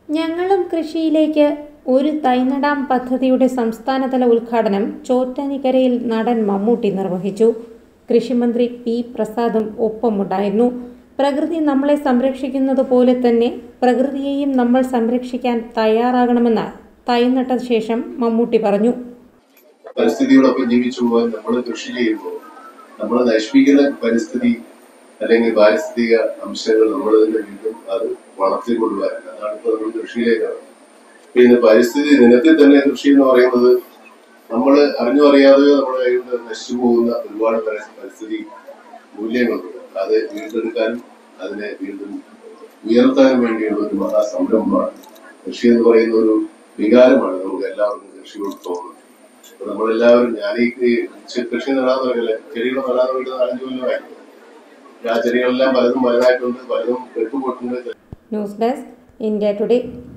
ഞങ്ങളും കൃഷിയിലേക്ക് ഒരു തൈനടാം പദ്ധതിയുടെ സംസ്ഥാനതല ഉദ്ഘാടനം ചോറ്റാനിക്കരയിൽ നടൻ മമ്മൂട്ടി നിർവഹിച്ചു കൃഷിമന്ത്രി പി പ്രസാദും ഒപ്പമുണ്ടായിരുന്നു പ്രകൃതി നമ്മളെ സംരക്ഷിക്കുന്നത് പോലെ തന്നെ പ്രകൃതിയെയും നമ്മൾ സംരക്ഷിക്കാൻ തയ്യാറാകണമെന്ന് തൈ നട്ട ശേഷം മമ്മൂട്ടി പറഞ്ഞു പരിസ്ഥിതിയോടൊപ്പം ജീവിച്ചു പോകാൻ നമ്മൾ കൃഷി ചെയ്യുമ്പോൾ നമ്മൾ നശിപ്പിക്കുന്ന പരിസ്ഥിതി അല്ലെങ്കിൽ പാരിസ്ഥിതിക അംശങ്ങൾ നമ്മൾ തന്നെ വീണ്ടും അത് വളർത്തിക്കൊണ്ടുവരാൻ അതാണ് ഇപ്പോൾ നമ്മൾ കൃഷിയിലേക്കാണ് പിന്നെ പരിസ്ഥിതി ദിനത്തിൽ തന്നെ കൃഷി എന്ന് പറയുന്നത് നമ്മൾ അറിഞ്ഞോ അറിയാതെയോ നമ്മുടെ കയ്യിൽ നശിച്ചു പോകുന്ന ഒരുപാട് പരി- പരിസ്ഥിതി മൂല്യങ്ങളുണ്ട് അത് വീണ്ടെടുക്കാനും അതിനെ വീണ്ടും ഉയർത്താനും വേണ്ടിയുള്ള ഒരു മഹാസംരംഭമാണ് കൃഷി എന്ന് പറയുന്ന ഒരു വികാരമാണ് നമുക്ക് എല്ലാവർക്കും കൃഷിയോട് തോന്നുന്നത് അപ്പൊ നമ്മളെല്ലാവരും ഞാൻ ഈ കൃ- കൃഷി നടാന്ന് പറയില്ല ചെടികൾ നടാന്ന് വേണ്ടി നാലഞ്ച് കൊല്ലമായിരുന്നു ആ ചെടികളെല്ലാം പലതും വലുതായിട്ടുണ്ട് പലതും കെട്ടുപൊട്ടുണ്ട് ന്യൂസ് ഡെസ്ക് ഇന്ത്യ ടുഡേ